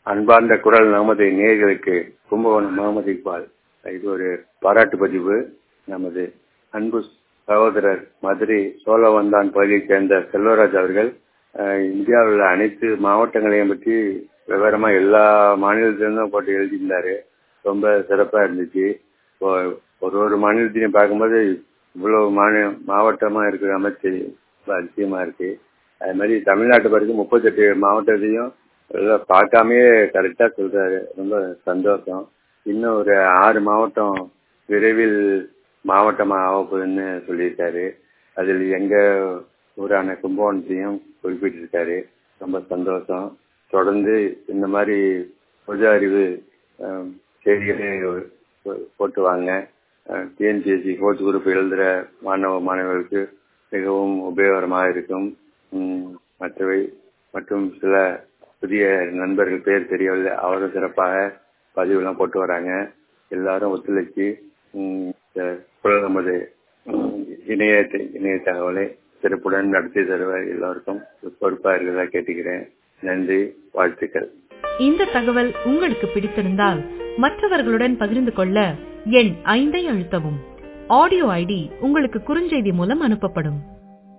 அன்பார்ந்த குரல் நமது நேயர்களுக்கு கும்பகோணம் முகமது இக்பால் இது ஒரு பாராட்டு பதிவு நமது அன்பு சகோதரர் மதுரை சோழவந்தான் பகுதியைச் சேர்ந்த செல்வராஜ் அவர்கள் அஹ், இந்தியாவில் உள்ள அனைத்து மாவட்டங்களையும் பற்றி விவரமா எல்லா மாநிலத்திலிருந்தும் போட்டு எழுதியிருந்தாரு ரொம்ப சிறப்பா இருந்துச்சு இப்போ ஒரு ஒரு மாநிலத்தையும் பார்க்கும்போது இவ்வளவு மாநில மாவட்டமா இருக்கிற மாதிரி தெரியும் ரொம்ப அதிசயமா இருக்கு அது மாதிரி தமிழ்நாட்டு வரைக்கும் முப்பத்தெட்டு மாவட்டத்தையும் எல்லாம் பார்க்காமயே கரெக்டா சொல்றாரு ரொம்ப சந்தோஷம் இன்னும் ஒரு ஆறு மாவட்டம் விரைவில் மாவட்டமா ஆக போகுதுன்னு சொல்லியிருக்காரு அதில் எங்க ஊரான கும்பகோணத்தையும் குறிப்பிட்டிருக்காரு ரொம்ப சந்தோஷம் தொடர்ந்து இந்த மாதிரி பொது அறிவு அஹ், செய்திகளை போ- போட்டு வாங்க டிஎன்பிஎஸ்சி கோர்ஸ் குரூப் எழுதுகிற மாணவ மாணவர்களுக்கு மிகவும் உபயோகரமாக இருக்கும் உம், மற்றவை மற்றும் சில புதிய நண்பர்கள் பேர் தெரியவில்லை அவரும் சிறப்பாக பதிவுலாம் போட்டு வராங்க எல்லாரும் ஒத்துழைச்சு உம், இந்த குரல் நமது உம், இணைய இணைய தகவலை சிறப்புடன் நடத்தி தருவ எல்லாருக்கும் பொறுப்பா இருக்கிறதா கேட்டுக்கிறேன் நன்றி வாழ்த்துக்கள் இந்த தகவல் உங்களுக்கு பிடித்திருந்தால் மற்றவர்களுடன் பகிர்ந்து கொள்ள எண் ஐந்தை அழுத்தவும் ஆடியோ ஐடி உங்களுக்கு குறுஞ்செய்தி மூலம் அனுப்பப்படும்